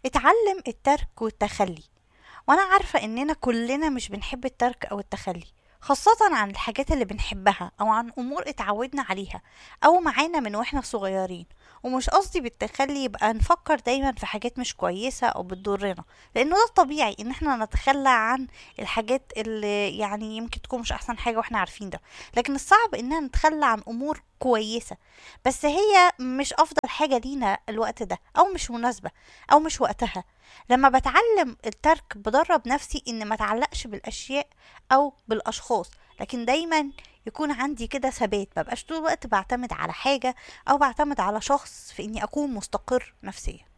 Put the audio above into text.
اتعلم الترك والتخلي وانا عارفة اننا كلنا مش بنحب الترك او التخلي خاصة عن الحاجات اللي بنحبها أو عن أمور اتعودنا عليها أو معانا من واحنا صغيرين ومش قصدي بالتخلي يبقى نفكر دايما في حاجات مش كويسة أو بتضرنا لأنه ده الطبيعي إن احنا نتخلى عن الحاجات اللي يعني يمكن تكون مش أحسن حاجة واحنا عارفين ده لكن الصعب إننا نتخلى عن أمور كويسة بس هي مش أفضل حاجة لينا الوقت ده أو مش مناسبة أو مش وقتها لما بتعلم الترك بدرب نفسي إن ما تعلقش بالأشياء أو بالأشخاص لكن دايما يكون عندي كده ثبات مبقاش طول الوقت بعتمد على حاجة أو بعتمد على شخص في إني أكون مستقر نفسيا